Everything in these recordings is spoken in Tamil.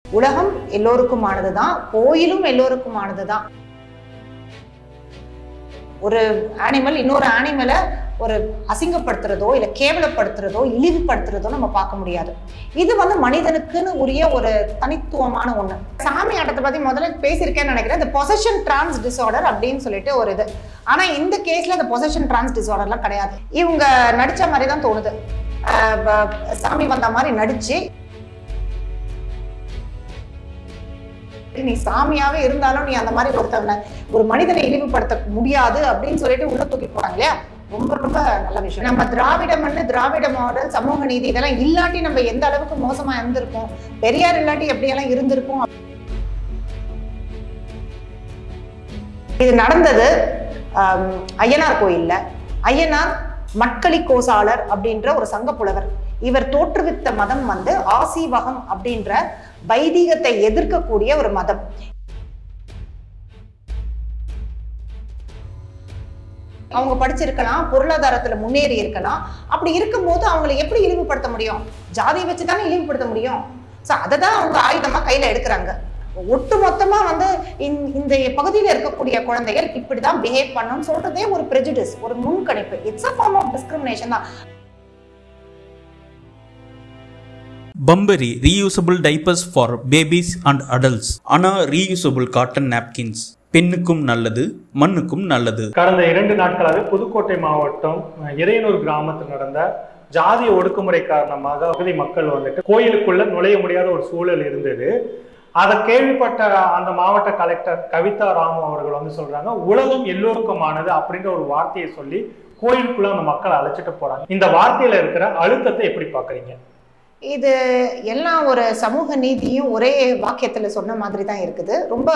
உலகம் எல்லோருக்குமானது தான் கோயிலும் எல்லோருக்குமானது தான் ஒரு அனிமல் இன்னொரு அனிமலை ஒரு அசிங்கப்படுத்துறதோ இல்லை கேவலப்படுத்துறதோ இழிவுபடுத்துறதோ நம்ம பார்க்க முடியாது இது வந்து மனிதனுக்குன்னு உரிய ஒரு தனித்துவமான ஒண்ணு சாமி ஆட்டத்தை பத்தி முதல்ல பேசியிருக்கேன்னு நினைக்கிறேன் இந்த பொசஷன் டிரான்ஸ் டிசார்டர் அப்படின்னு சொல்லிட்டு ஒரு இது ஆனா இந்த கேஸ்ல இந்த பொசஷன் டிரான்ஸ் டிசார்டர்லாம் கிடையாது இவங்க நடிச்ச மாதிரி தான் தோணுது ஆஹ் ப- சாமி வந்த மாதிரி நடிச்சு நீ சாமியாவே இருந்தாலும் நீ அந்த மாதிரி ஒருத்தவனை ஒரு மனிதனை இழிவுபடுத்த முடியாது அப்படின்னு சொல்லிட்டு உள்ள தூக்கி போறாங்க இல்லையா ரொம்ப ரொம்ப நல்ல விஷயம் நம்ம திராவிட மண்ணு திராவிட மாடல் சமூக நீதி இதெல்லாம் இல்லாட்டி நம்ம எந்த அளவுக்கு மோசமா இருந்திருக்கோம் பெரியார் இல்லாட்டி எப்படியெல்லாம் இருந்திருக்கும் இது நடந்தது ஆம், ஐயனார் கோயில்ல ஐயனார் மட்களி கோசாளர் அப்படின்ற ஒரு சங்க புலவர் இவர் தோற்றுவித்த மதம் வந்து ஆசீவகம் அப்படின்ற வைதீகத்தை எதிர்க்கக்கூடிய ஒரு மதம் அவங்க படிச்சிருக்கலாம் பொருளாதாரத்துல முன்னேறி இருக்கலாம் அப்படி இருக்கும்போது அவங்களை எப்படி இழிவுபடுத்த முடியும் ஜாதியை வச்சு தானே இழிவுபடுத்த முடியும் ஸோ அதை தான் அவங்க ஆயுதமா கையில எடுக்கிறாங்க ஒட்டு மொத்தமா வந்து இந்த- இந்த பகுதியில் இருக்கக்கூடிய குழந்தைகள் இப்படிதான் பிஹேவ் பண்ணணும்னு சொல்றதே ஒரு prejudice ஒரு முன்கணிப்பு it's a form of discrimination தான் பம்பரி reusable diapers for babies and adults அனா ரீயூசபிள் காட்டன் நாப்கின்ஸ் பெண்ணுக்கும் நல்லது மண்ணுக்கும் நல்லது கடந்த இரண்டு நாட்களாக புதுக்கோட்டை மாவட்டம் அஹ், இறையனூர் கிராமத்தில் நடந்த ஜாதிய ஒடுக்குமுறை காரணமாக பகுதி மக்கள் வந்துட்டு கோயிலுக்குள்ள நுழைய முடியாத ஒரு சூழல் இருந்தது அதை கேள்விப்பட்ட அந்த மாவட்ட கலெக்டர் கவிதா ராமு அவர்கள் வந்து சொல்றாங்க உலகம் எல்லோருக்குமானது அப்படின்ற ஒரு வார்த்தையை சொல்லி கோயிலுக்குள்ள அந்த மக்களை அழைச்சிட்டு போறாங்க இந்த வார்த்தையில இருக்கிற அழுத்தத்தை எப்படி பாக்குறீங்க இது எல்லாம் ஒரு சமூக நீதியும் ஒரே வாக்கியத்துல சொன்ன மாதிரி தான் இருக்குது ரொம்ப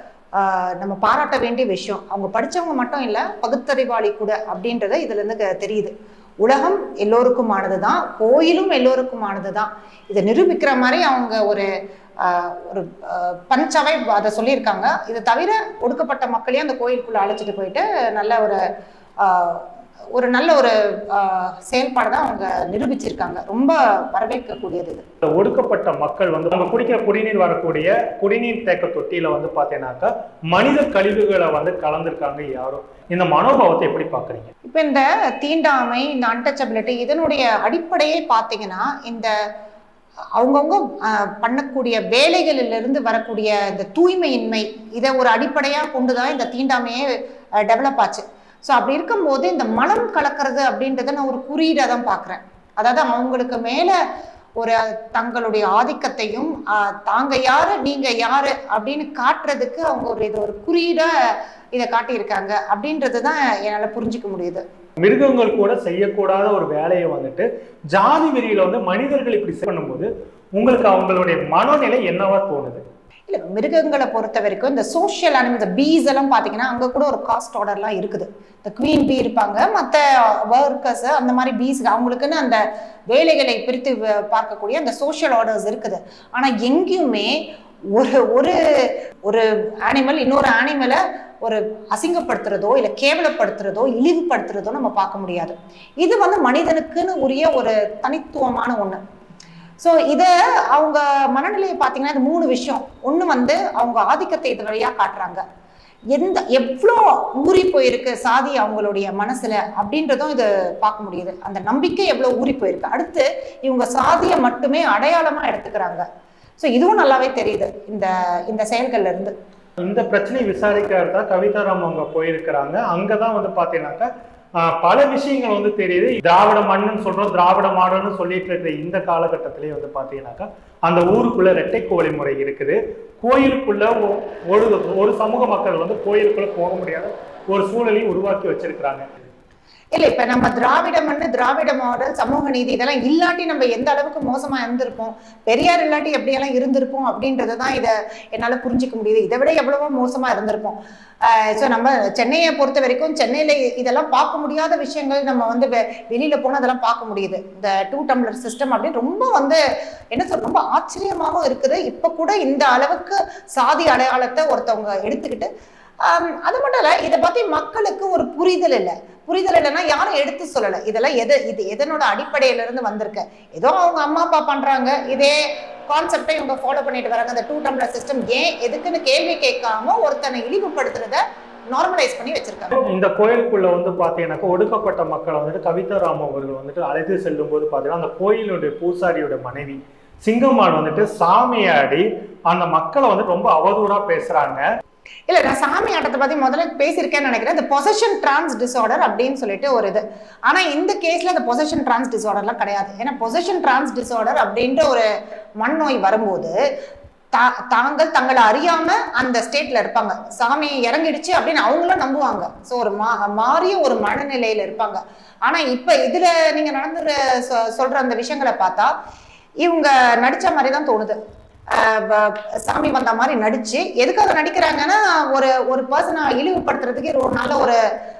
ஆஹ், நம்ம பாராட்ட வேண்டிய விஷயம் அவங்க படிச்சவங்க மட்டும் இல்ல பகுத்தறிவாளி கூட அப்படின்றது இதுல இருந்து க- தெரியுது உலகம் எல்லோருக்குமானது தான் கோயிலும் எல்லோருக்குமானது தான் இதை நிரூபிக்கிற மாதிரி அவங்க ஒரு ஆஹ், ஒரு ஆஹ், பஞ்சாவை அதை சொல்லியிருக்காங்க இதை தவிர ஒடுக்கப்பட்ட மக்களையும் அந்த கோயிலுக்குள்ள அழைச்சிட்டு போயிட்டு நல்ல ஒரு ஆஹ், ஒரு நல்ல ஒரு செயல்பாடு தான் அவங்க நிரூபிச்சிருக்காங்க ரொம்ப வரவேற்கக்கூடியது இது இந்த ஒடுக்கப்பட்ட மக்கள் வந்து அவங்க குடிக்கிற குடிநீர் வரக்கூடிய குடிநீர் தேக்க தொட்டியில வந்து பாத்தீங்கன்னாக்கா மனித கழிவுகளை வந்து கலந்துருக்காங்க யாரும் இந்த மனோபாவத்தை எப்படி பாக்குறீங்க இப்போ இந்த தீண்டாமை இந்த அன்டச்சபிலிட்டி இதனுடைய அடிப்படையே பார்த்தீங்கன்னா இந்த அவங்கவுங்க ஆஹ், பண்ணக்கூடிய வேலைகளிலிருந்து வரக்கூடிய இந்த தூய்மையின்மை இதை ஒரு அடிப்படையாக கொண்டு தான் இந்த தீண்டாமையே டெவலப் ஆச்சு ஸோ அப்படி இருக்கும்போது இந்த மலம் கலக்கிறது அப்படின்றத நான் ஒரு குறியீடாக தான் பார்க்குறேன் அதாவது அவங்களுக்கு மேலே ஒரு தங்களுடைய ஆதிக்கத்தையும் ஆஹ், தாங்க யாரு நீங்க யாரு அப்படின்னு காட்டுறதுக்கு அவங்க ஒரு இது ஒரு குறியீடா இதை காட்டியிருக்காங்க அப்படின்றது தான் என்னால் புரிஞ்சுக்க முடியுது மிருகங்கள் கூட செய்யக்கூடாத ஒரு வேலையை வந்துட்டு ஜாதி வெறியில வந்து மனிதர்கள் இப்படி பண்ணும்போது உங்களுக்கு அவங்களுடைய மனநிலை என்னவா தோணுது இல்ல மிருகங்களை பொறுத்த வரைக்கும் இந்த சோஷியல் அனிமல் இந்த பீஸ் எல்லாம் பார்த்தீங்கன்னா அங்கே கூட ஒரு காஸ்ட் ஆர்டர்லாம் இருக்குது இந்த குவீன் பீ இருப்பாங்க மற்ற ஒர்க்கர்ஸ் அந்த மாதிரி பீஸ் அவங்களுக்குன்னு அந்த வேலைகளை பிரித்து வ- பார்க்கக்கூடிய அந்த சோஷியல் ஆர்டர்ஸ் இருக்குது ஆனால் எங்கேயுமே ஒரு ஒரு ஒரு அனிமல் இன்னொரு அனிமலை ஒரு அசிங்கப்படுத்துறதோ இல்லை கேவலப்படுத்துறதோ இழிவுபடுத்துறதோ நம்ம பார்க்க முடியாது இது வந்து மனிதனுக்குன்னு உரிய ஒரு தனித்துவமான ஒன்று ஸோ இதை அவங்க மனநிலையை பார்த்தீங்கன்னா இது மூணு விஷயம் ஒன்று வந்து அவங்க ஆதிக்கத்தை இது வழியாக காட்டுறாங்க எந்த எவ்வளோ ஊறி போயிருக்கு சாதி அவங்களுடைய மனசுல அப்படின்றதும் இது பார்க்க முடியுது அந்த நம்பிக்கை எவ்வளோ ஊறி போயிருக்கு அடுத்து இவங்க சாதியை மட்டுமே அடையாளமா எடுத்துக்கிறாங்க ஸோ இதுவும் நல்லாவே தெரியுது இந்த இந்த செயல்கள்ல இருந்து இந்த பிரச்சனையை விசாரிக்கிறது தான் கவிதாராம் அவங்க போயிருக்கிறாங்க அங்கதான் வந்து பாத்தீங்கன்னாக்கா ஆஹ், பல விஷயங்கள் வந்து தெரியுது திராவிட மண்ணுன்னு சொல்றோம் திராவிட மாடல்னு சொல்லிட்டு இருக்கிற இந்த காலகட்டத்திலேயே வந்து பாத்தீங்கன்னாக்கா அந்த ஊருக்குள்ள இரட்டை கோழி முறை இருக்குது கோயிலுக்குள்ள ஒ- ஒரு ஒரு சமூக மக்கள் வந்து கோயிலுக்குள்ள போக முடியாத ஒரு சூழலையும் உருவாக்கி வச்சிருக்கிறாங்க இல்ல இப்ப நம்ம திராவிட மண்ணு திராவிட மாடல் சமூக நீதி இதெல்லாம் இல்லாட்டி நம்ம எந்த அளவுக்கு மோசமா இருந்திருப்போம் பெரியார் இல்லாட்டி எப்படியெல்லாம் இருந்திருப்போம் அப்படின்றத தான் இதை என்னால புரிஞ்சுக்க முடியுது இதை விட எவ்வளவோ மோசமா இருந்திருப்போம் ஸோ நம்ம சென்னையை பொறுத்த வரைக்கும் சென்னையில இதெல்லாம் பார்க்க முடியாத விஷயங்கள் நம்ம வந்து வெ- வெளியில போனா அதெல்லாம் பார்க்க முடியுது இந்த டூ டம்ளர் சிஸ்டம் அப்படின்னு ரொம்ப வந்து என்ன சொல்ற ரொம்ப ஆச்சரியமாகவும் இருக்குது இப்ப கூட இந்த அளவுக்கு சாதி அடையாளத்தை ஒருத்தவங்க எடுத்துக்கிட்டு ஆம், அது மட்டும் இல்ல இதை பத்தி மக்களுக்கு ஒரு புரிதல் இல்லை புரிதல் இல்லைன்னா யாரும் எடுத்து சொல்லலை இதெல்லாம் எது இது எதனோட அடிப்படையில இருந்து வந்திருக்கு ஏதோ அவங்க அம்மா அப்பா பண்றாங்க இதே கான்செப்டை இவங்க ஃபாலோ பண்ணிட்டு வராங்க அந்த டூ டம்ளர் சிஸ்டம் ஏன் எதுக்குன்னு கேள்வி கேட்காம ஒருத்தனை இழிவுபடுத்துறத நார்மலைஸ் பண்ணி வச்சிருக்காங்க இந்த கோயிலுக்குள்ள வந்து பாத்தீங்கன்னாக்கா ஒடுக்கப்பட்ட மக்களை வந்துட்டு கவிதா ராம் அவர்கள் வந்துட்டு அழைத்து செல்லும் போது பாத்தீங்கன்னா அந்த கோயிலுடைய பூசாரியோட மனைவி சிங்கம்மாள் வந்துட்டு சாமியாடி அந்த மக்களை வந்து ரொம்ப அவதூறா பேசுறாங்க இல்ல நான் சாமி ஆட்டத்தை பத்தி முதல்ல பேசியிருக்கேன்னு நினைக்கிறேன் இந்த பொசஷன் டிரான்ஸ் டிசார்டர் அப்படின்னு சொல்லிட்டு ஒரு இது ஆனா இந்த கேஸ்ல இந்த பொசஷன் டிரான்ஸ் டிசார்டர்லாம் கிடையாது ஏன்னா பொசஷன் டிரான்ஸ் டிசார்டர் அப்படின்ற ஒரு மண்ணோய் வரும்போது தா- தாங்கள் தங்களை அறியாம அந்த ஸ்டேட்ல இருப்பாங்க சாமி இறங்கிடுச்சு அப்படின்னு அவங்களும் நம்புவாங்க ஸோ ஒரு மா மாறிய ஒரு மனநிலையில இருப்பாங்க ஆனா இப்ப இதுல நீங்க நடந்துற சொ- சொல்ற அந்த விஷயங்களை பார்த்தா இவங்க நடிச்ச மாதிரி தான் தோணுது ஆஹ் வ- சாமி வந்த மாதிரி நடிச்சு எதுக்காக நடிக்கிறாங்கன்னா ஒரு ஒரு பர்சனை இழிவுபடுத்துறதுக்கு இது ஒரு நல்ல ஒரு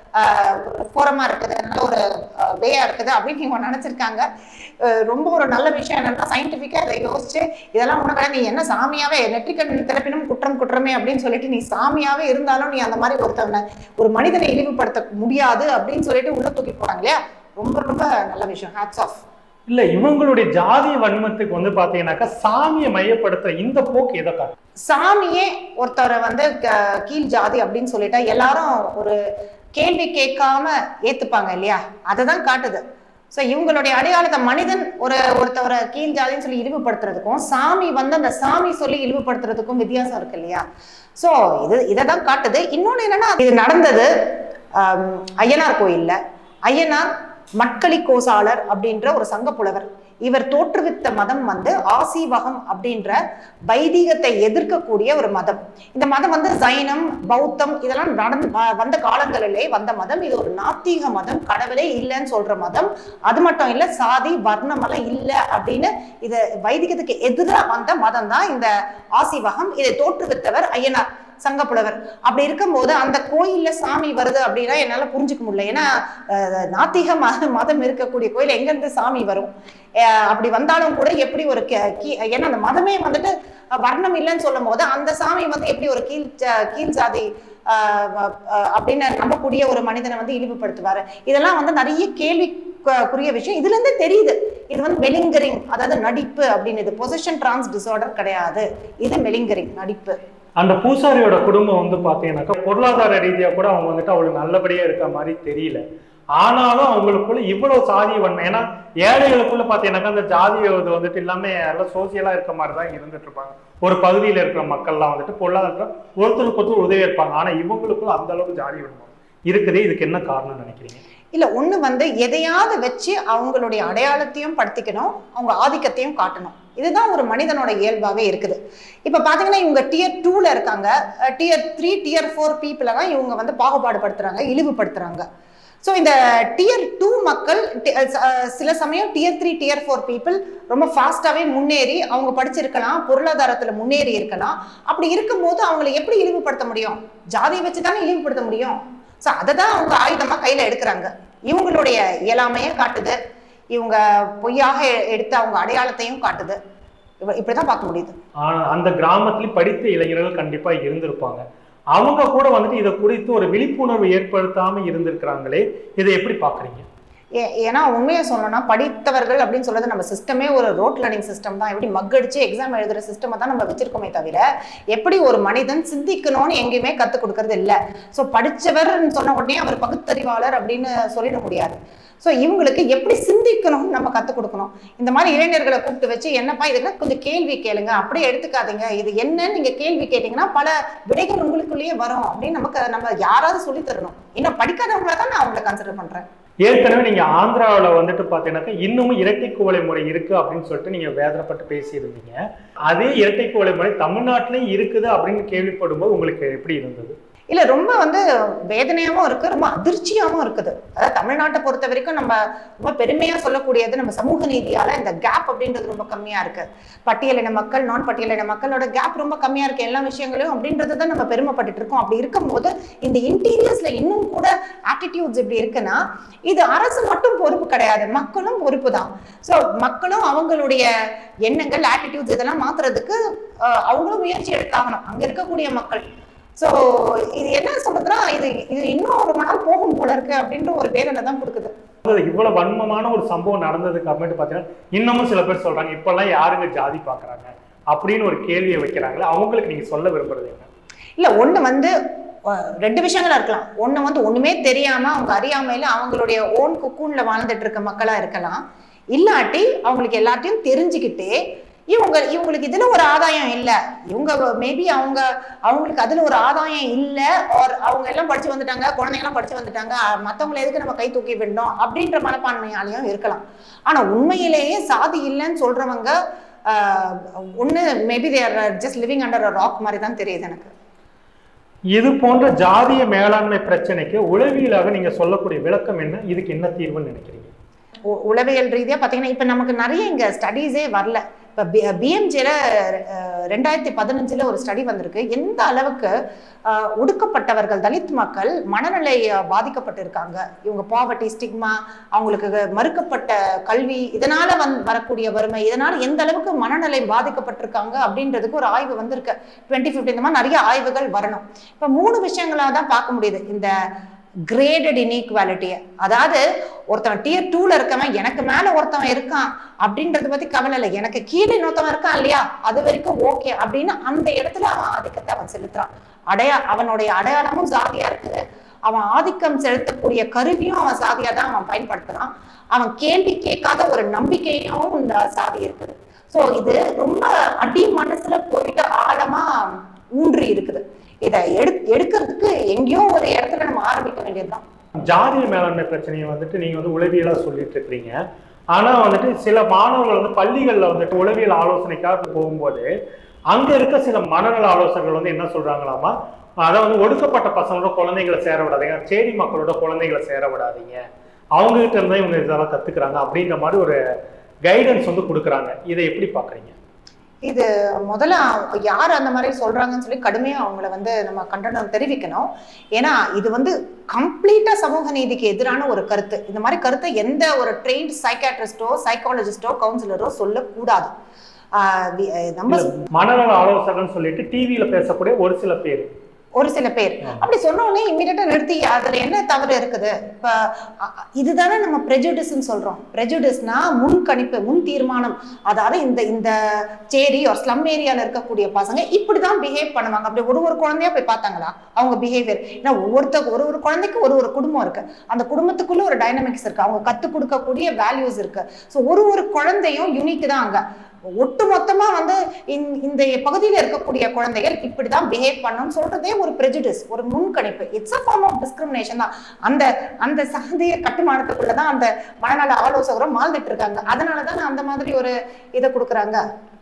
ஃபோரமா இருக்குது நல்ல ஒரு வேயா இருக்குது அப்படின்னு இவங்க நினைச்சிருக்காங்க ஆஹ் ரொம்ப ஒரு நல்ல விஷயம் என்னன்னா சயின்டிஃபிக்கா இதை யோசிச்சு இதெல்லாம் உனக்கு நீ என்ன சாமியாவே நெற்றிக்கண் திறப்பினும் குற்றம் குற்றமே அப்படின்னு சொல்லிட்டு நீ சாமியாவே இருந்தாலும் நீ அந்த மாதிரி ஒருத்தவனை ஒரு மனிதனை இழிவுபடுத்த முடியாது அப்படின்னு சொல்லிட்டு உள்ள தூக்கி போறாங்க இல்லையா ரொம்ப ரொம்ப நல்ல விஷயம் ஹேட்ஸ் ஆஃப் இல்ல இவங்களுடைய ஜாதி வன்மத்துக்கு வந்து பாத்தீங்கன்னாக்கா சாமியை மையப்படுத்துற இந்த போக்கு எதை காட்டும் சாமியே ஒருத்தரை வந்து க- கீழ் ஜாதி அப்படின்னு சொல்லிட்டா எல்லாரும் ஒரு கேள்வி கேட்காம ஏத்துப்பாங்க இல்லையா அதை தான் காட்டுது ஸோ இவங்களுடைய அடையாளத்தை மனிதன் ஒரு ஒருத்தவரை கீழ் ஜாதின்னு சொல்லி இழிவுபடுத்துறதுக்கும் சாமி வந்து அந்த சாமி சொல்லி இழிவுபடுத்துறதுக்கும் வித்தியாசம் இருக்கு இல்லையா ஸோ இது இதை தான் காட்டுது இன்னொன்று என்னன்னா இது நடந்தது ஆம், ஐயனார் கோயில்ல ஐயனார் மட்களி கோசாளர் அப்படின்ற ஒரு சங்க புலவர் இவர் தோற்றுவித்த மதம் வந்து ஆசீவகம் அப்படின்ற வைதீகத்தை எதிர்க்கக்கூடிய ஒரு மதம் இந்த மதம் வந்து சைனம் பௌத்தம் இதெல்லாம் நடந்து வ- வந்த காலங்களிலே வந்த மதம் இது ஒரு நாத்திக மதம் கடவுளே இல்லைன்னு சொல்ற மதம் அது மட்டும் இல்ல சாதி வர்ணம் எல்லாம் இல்ல அப்படின்னு இது வைதிகத்துக்கு எதிராக வந்த மதம் தான் இந்த ஆசீவகம் இதை தோற்றுவித்தவர் ஐயனார் சங்கப்புலவர் அப்படி இருக்கும்போது அந்த கோயில்ல சாமி வருது அப்படின்னா என்னால புரிஞ்சுக்க முடியல ஏன்னா அஹ், நாத்திக மத மதம் இருக்கக்கூடிய கோயில் எங்க இருந்து சாமி வரும் அஹ், அப்படி வந்தாலும் கூட எப்படி ஒரு கே- கீ- ஏன்னா அந்த மதமே வந்துட்டு அஹ், வர்ணம் இல்லைன்னு சொல்லும் போது அந்த சாமி வந்து எப்படி ஒரு கீழ் ஜா- கீழ் ஜாதி ஆஹ் வ- ஆஹ் அப்படின்னு நம்பக்கூடிய ஒரு மனிதனை வந்து இழிவுபடுத்துவாரு இதெல்லாம் வந்து நிறைய கேள்வி குறிய விஷயம் இதுல இருந்தே தெரியுது இது வந்து மெலிங்கரிங் அதாவது நடிப்பு அப்படின்னு இது பொசிஷன் டிரான்ஸ் டிசார்டர் கிடையாது இது மெலிங்கரிங் நடிப்பு அந்த பூசாரியோட குடும்பம் வந்து பாத்தீங்கன்னாக்கா பொருளாதார ரீதியா கூட அவங்க வந்துட்டு அவ்வளவு நல்லபடியா இருக்க மாதிரி தெரியல ஆனாலும் அவங்களுக்குள்ள இவ்வளவு சாதி வன்மை ஏன்னா ஏழைகளுக்குள்ள பாத்தீங்கன்னாக்கா அந்த ஜாதி இது வந்துட்டு எல்லாமே எல்லாம் சோசியலா இருக்க மாதிரி தான் இருந்துட்டு இருப்பாங்க ஒரு பகுதியில இருக்கிற மக்கள்லாம் வந்துட்டு பொருளாதாரத்துல ஒருத்தருக்கு ஒருத்தர் உதவி இருப்பாங்க ஆனா இவங்களுக்குள்ள அந்த அளவுக்கு ஜாதி வன்மை இருக்குது இதுக்கு என்ன காரணம்னு நினைக்கிறீங்க இல்ல ஒண்ணு வந்து எதையாவது வச்சு அவங்களுடைய அடையாளத்தையும் படுத்திக்கணும் அவங்க ஆதிக்கத்தையும் காட்டணும் இதுதான் ஒரு மனிதனோட இயல்பாவே இருக்குது இப்ப பாத்தீங்கன்னா இவங்க டியர் டூல இருக்காங்க டியர் த்ரீ டியர் ஃபோர் பீப்புளை தான் இவங்க வந்து பாகுபாடு படுத்துறாங்க இழிவுபடுத்துறாங்க ஸோ இந்த டியர் டூ மக்கள் டி- அஹ் சில சமயம் tier three tier four people ரொம்ப ஃபாஸ்ட்டாகவே முன்னேறி அவங்க படிச்சிருக்கலாம் பொருளாதாரத்தில் முன்னேறி இருக்கலாம் அப்படி இருக்கும்போது அவங்களை எப்படி இழிவுபடுத்த முடியும் ஜாதியை வச்சு தானே இழிவுபடுத்த முடியும் ஸோ அதை தான் அவங்க ஆயுதமாக கையில் எடுக்கிறாங்க இவங்களுடைய இயலாமையை காட்டுது இவங்க பொய்யாக எ- எடுத்த அவங்க அடையாளத்தையும் காட்டுது இப்ப- இப்படிதான் பார்க்க முடியுது ஆனா அந்த கிராமத்திலயும் படித்த இளைஞர்கள் கண்டிப்பா இருந்திருப்பாங்க அவங்க கூட வந்துட்டு இதை குறித்து ஒரு விழிப்புணர்வு ஏற்படுத்தாம இருந்திருக்கிறாங்களே இதை எப்படி பாக்குறீங்க ஏ- ஏன்னா உண்மையை சொல்லணும்னா படித்தவர்கள் அப்படின்னு சொல்றது நம்ம சிஸ்டமே ஒரு ரோட் லேர்னிங் சிஸ்டம் தான் எப்படி மக்கடிச்சு எக்ஸாம் எழுதுற சிஸ்டமை தான் நம்ம வச்சிருக்கோமே தவிர எப்படி ஒரு மனிதன் சிந்திக்கணும்னு எங்கேயுமே கற்றுக் கொடுக்கறது இல்லை ஸோ படித்தவர்னு சொன்ன உடனே அவர் பகுத்தறிவாளர் அப்படின்னு சொல்லிட முடியாது ஸோ இவங்களுக்கு எப்படி சிந்திக்கணும்னு நம்ம கற்றுக் கொடுக்கணும் இந்த மாதிரி இளைஞர்களை கூப்பிட்டு வச்சு என்னப்பா இதுக்கு கொஞ்சம் கேள்வி கேளுங்க அப்படியே எடுத்துக்காதீங்க இது என்னன்னு நீங்க கேள்வி கேட்டீங்கன்னா பல விடைகள் உங்களுக்குள்ளேயே வரும் அப்படின்னு நமக்கு நம்ம யாராவது சொல்லி தரணும் இன்னும் படிக்காதவங்கள தான் நான் அவங்களை கன்சிடர் பண்றேன் ஏற்கனவே நீங்க ஆந்திராவுல வந்துட்டு பாத்தீங்கன்னாக்கா இன்னமும் இரட்டை குவளை முறை இருக்கு அப்படின்னு சொல்லிட்டு நீங்க வேதனைப்பட்டு பேசியிருந்தீங்க அதே இரட்டை குவளை முறை தமிழ்நாட்டிலையும் இருக்குது அப்படின்னு கேள்விப்படும்போது உங்களுக்கு எப்படி இருந்தது இல்ல ரொம்ப வந்து வேதனையாவும் இருக்கு ரொம்ப அதிர்ச்சியாவும் இருக்குது அதாவது தமிழ்நாட்டை பொறுத்த வரைக்கும் நம்ம ரொம்ப பெருமையா சொல்லக்கூடியது நம்ம சமூக நீதியால இந்த கேப் அப்படின்றது ரொம்ப கம்மியா இருக்கு பட்டியலின மக்கள் நான் பட்டியலின மக்களோட கேப் ரொம்ப கம்மியா இருக்கு எல்லா விஷயங்களையும் அப்படின்றது தான் நம்ம பெருமைப்பட்டுட்டு இருக்கோம் அப்படி இருக்கும்போது இந்த இன்டீரியர்ஸ்ல இன்னும் கூட ஆட்டிடியூட்ஸ் இப்படி இருக்குன்னா இது அரசு மட்டும் பொறுப்பு கிடையாது மக்களும் பொறுப்பு தான் ஸோ மக்களும் அவங்களுடைய எண்ணங்கள் ஆட்டிடியூட்ஸ் இதெல்லாம் மாத்துறதுக்கு அஹ், அவங்களும் முயற்சி எடுத்தாகணும் அங்க இருக்கக்கூடிய மக்கள் ஸோ இது என்ன சொல்றதுன்னா இது இது இன்னும் ஒரு நாள் போகும் போல இருக்கு அப்படின்ற ஒரு வேதனை தான் கொடுக்குது அதாவது இவ்வளவு வன்மமான ஒரு சம்பவம் நடந்ததுக்கு அப்புறமேட்டு பாத்தீங்கன்னா இன்னமும் சில பேர் சொல்றாங்க இப்பெல்லாம் யாருங்க ஜாதி பாக்குறாங்க அப்படின்னு ஒரு கேள்வியை வைக்கிறாங்களே அவங்களுக்கு நீங்க சொல்ல விரும்புறது என்ன இல்ல ஒண்ணு வந்து அஹ், ரெண்டு விஷயங்களா இருக்கலாம் ஒண்ணு வந்து ஒண்ணுமே தெரியாம அவங்க அறியாமையில அவங்களுடைய ஓன் குக்கூன்ல வாழ்ந்துட்டு இருக்க மக்களா இருக்கலாம் இல்லாட்டி அவங்களுக்கு எல்லாத்தையும் தெரிஞ்சுக்கிட்டே இவங்க இவங்களுக்கு இதுல ஒரு ஆதாயம் இல்ல இவங்க மேபி அவங்க அவங்களுக்கு அதுல ஒரு ஆதாயம் இல்ல or அவங்க எல்லாம் படிச்சு வந்துட்டாங்க குழந்தைங்க எல்லாம் படிச்சு வந்துட்டாங்க அஹ், மத்தவங்களை எதுக்கு நம்ம கை தூக்கி விடணும் அப்படின்ற மனப்பான்மையாலையும் இருக்கலாம் ஆனா உண்மையிலேயே சாதி இல்லைன்னு சொல்றவங்க ஆஹ், ஒண்ணு maybe they just living under rock மாதிரி தான் தெரியுது எனக்கு இது போன்ற ஜாதிய மேலாண்மை பிரச்சனைக்கு உளவியலாக நீங்க சொல்லக்கூடிய விளக்கம் என்ன இதுக்கு என்ன தீர்வுன்னு நினைக்கிறீங்க உ- உளவியல் ரீதியா பாத்தீங்கன்னா இப்ப நமக்கு நிறைய இங்க ஸ்டடீஸே வரல இப்ப பிஎம்ஜில ரெண்டாயிரத்தி பதினஞ்சுல ஒரு ஸ்டடி வந்திருக்கு எந்த அளவுக்கு அஹ், ஒடுக்கப்பட்டவர்கள் தலித் மக்கள் மனநிலை அஹ், பாதிக்கப்பட்டிருக்காங்க இவங்க பாவர்ட்டி ஸ்டிக்மா அவங்களுக்கு மறுக்கப்பட்ட கல்வி இதனால வந் வரக்கூடிய வறுமை இதனால எந்த அளவுக்கு மனநிலை பாதிக்கப்பட்டிருக்காங்க அப்படின்றதுக்கு ஒரு ஆய்வு வந்திருக்கு டுவெண்ட்டி ஃபிஃப்டி இந்த மாதிரி நிறைய ஆய்வுகள் வரணும் இப்ப மூணு விஷயங்களா தான் பார்க்க முடியுது இந்த கிரேடட் இன்இக்வாலிட்டியை அதாவது ஒருத்தன் டியர் டூல இருக்கவன் எனக்கு மேல ஒருத்தவன் இருக்கான் அப்படின்றத பத்தி கவலை இல்லை எனக்கு கீழே இன்னொருத்தவன் இருக்கான் இல்லையா அது வரைக்கும் ஓகே அப்படின்னு அந்த இடத்துல அவன் ஆதிக்கத்தை அவன் செலுத்துறான் அடையா அவனுடைய அடையாளமும் சாதியா இருக்குது அவன் ஆதிக்கம் செலுத்தக்கூடிய கருவியும் அவன் சாதியா தான் அவன் பயன்படுத்துறான் அவன் கேள்வி கேட்காத ஒரு நம்பிக்கையும் இந்த சாதி இருக்குது சோ இது ரொம்ப அடி மனசுல போயிட்டு ஆழமா ஊன்றி இருக்குது இதை எடு எடுக்கிறதுக்கு எங்கேயோ ஒரு இடத்துல நம்ம ஆரம்பிக்க வேண்டியதுதான் ஜாதிய மேலாண்மை பிரச்சனையை வந்துட்டு நீங்க வந்து உளவியலா சொல்லிட்டு இருக்கிறீங்க ஆனா வந்துட்டு சில மாணவர்கள் வந்து பள்ளிகள்ல வந்துட்டு உளவியல் ஆலோசனைக்காக போகும்போது அங்க இருக்க சில மனநல ஆலோசகர்கள் வந்து என்ன சொல்றாங்களாமா அதாவது வந்து ஒடுக்கப்பட்ட பசங்களோட குழந்தைகளை சேர விடாதீங்க சேரி மக்களோட குழந்தைகளை சேர விடாதீங்க அவங்க கிட்ட இருந்தா இவங்க இதெல்லாம் கத்துக்கிறாங்க அப்படின்ற மாதிரி ஒரு கைடன்ஸ் வந்து கொடுக்குறாங்க இதை எப்படி பாக்குறீங்க இது முதல்ல யார் அந்த மாதிரி சொல்றாங்கன்னு சொல்லி கடுமையா அவங்கள வந்து நம்ம கண்டனம் தெரிவிக்கணும் ஏன்னா இது வந்து கம்ப்ளீட்டா சமூக நீதிக்கு எதிரான ஒரு கருத்து இந்த மாதிரி கருத்தை எந்த ஒரு ட்ரெயின்ட் சைக்காட்ரிஸ்டோ சைக்காலஜிஸ்டோ கவுன்சிலரோ சொல்லக்கூடாது ஆஹ் வி- நம்ம மனநல ஆலோசகர்னு சொல்லிட்டு டிவியில பேசக்கூடிய ஒரு சில பேர் ஒரு சில பேர் அப்படி சொன்ன உடனே இம்மிடியட்டா நிறுத்தி அதுல என்ன தவறு இருக்குது இப்ப அ- அ- இதுதானே நம்ம ப்ரெஜுடிஸ்ன்னு சொல்றோம் ப்ரெஜுடிஸ்னா முன் கணிப்பு முன் தீர்மானம் அதாவது இந்த இந்த சேரி ஒரு ஸ்லம் ஏரியால இருக்கக்கூடிய பசங்க இப்படிதான் பிஹேவ் பண்ணுவாங்க அப்படி ஒரு ஒரு குழந்தையா போய் பார்த்தாங்களா அவங்க பிஹேவியர் ஏன்னா ஒவ்வொருத்த ஒரு ஒரு குழந்தைக்கு ஒரு ஒரு குடும்பம் இருக்கு அந்த குடும்பத்துக்குள்ள ஒரு டைனமிக்ஸ் இருக்கு அவங்க கத்துக் கொடுக்கக்கூடிய வேல்யூஸ் இருக்கு ஸோ ஒரு ஒரு குழந்தையும் யூனிக் தான் அங்க ஒட்டு மொத்தமா வந்து இந்த- இந்த பகுதியில இருக்கக்கூடிய குழந்தைகள் இப்படிதான் பிஹேவ் பண்ணணும்னு சொல்றதே ஒரு prejudice ஒரு முன்கணிப்பு it's a form of discrimination தான் அந்த அந்த சாதிய கட்டுமானத்துக்குள்ள தான் அந்த மனநல ஆலோசகரும் வாழ்ந்துட்டு இருக்காங்க அதனால தான் அந்த மாதிரி ஒரு இதை கொடுக்குறாங்க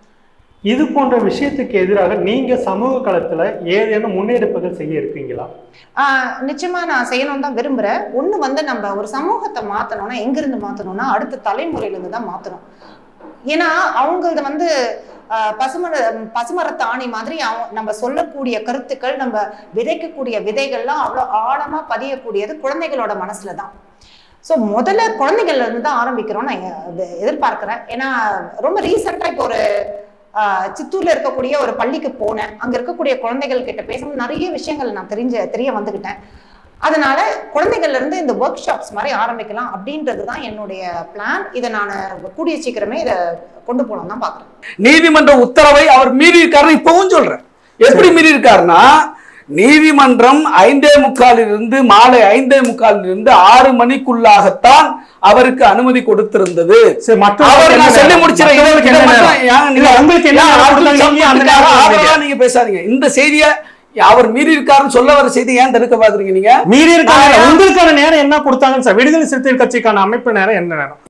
இது போன்ற விஷயத்துக்கு எதிராக நீங்க சமூக களத்துல ஏதேனும் முன்னெடுப்புகள் செய்ய இருக்கீங்களா ஆஹ் நிச்சயமா நான் செய்யணும்னு தான் விரும்புறேன் ஒண்ணு வந்து நம்ம ஒரு சமூகத்தை மாத்தணும்னா எங்கிருந்து மாத்தணும்னா அடுத்த தலைமுறையில இருந்து தான் மாத்தணும் ஏன்னா அவங்களது வந்து ஆஹ் பசுமர பசுமரத்தாணி மாதிரி அவங்க நம்ம சொல்லக்கூடிய கருத்துக்கள் நம்ம விதைக்கக்கூடிய விதைகள்லாம் அவ்வளோ ஆழமா பதியக்கூடியது குழந்தைகளோட மனசுல தான் ஸோ முதல்ல குழந்தைகள்ல இருந்து தான் ஆரம்பிக்கிறோம் நான் எ- எதிர்பார்க்கிறேன் ஏன்னா ரொம்ப ரீசெண்டாக இப்போ ஒரு ஆஹ் சித்தூர்ல இருக்கக்கூடிய ஒரு பள்ளிக்கு போனேன் அங்க இருக்கக்கூடிய குழந்தைகள் கிட்ட பேசும்போது நிறைய விஷயங்கள் நான் தெரிஞ்ச தெரிய வந்துக்கிட்டேன் அதனால குழந்தைகள்ல இருந்து இந்த ஒர்க் ஷாப்ஸ் மாதிரி ஆரம்பிக்கலாம் அப்படின்றது தான் என்னுடைய பிளான் இதை நான் கூடிய சீக்கிரமே இதை கொண்டு போகலாம் தான் பாக்குறேன் நீதிமன்ற உத்தரவை அவர் மீறி இருக்காருன்னு இப்பவும் சொல்றேன் எப்படி மீறி இருக்காருன்னா நீதிமன்றம் ஐந்தே முக்காலிலிருந்து மாலை ஐந்தே முக்காலிலிருந்து ஆறு மணிக்குள்ளாகத்தான் அவருக்கு அனுமதி கொடுத்திருந்தது சரி அவர் நான் சொல்லி முடிச்சிடறேன். மற்றவங்களுக்கு இதை என்ன மட்டும் நேரம்? ஏன் நீங்க- இல்ல, உங்களுக்கு என்ன ஏன் நேரம் அவர் கொடுத்தாங்க? நீங்க அந்த நேரம் ஆதரவா கொடுத்தீங்க. நீங்க பேசாதீங்க இந்த செய்தியை அவர் மீறி இருக்காருன்னு சொல்ல வர செய்தி ஏன் தடுக்க பாக்குறீங்க நீங்க மீறி இருக்காங்க நான் உங்களுக்கான நேரம் என்ன கொடுத்தாங்கன்னு சார் விடுதலை சிறுத்தைகள் கட்சிக்கான அமைப்பு நேரம் என்ன நேரம்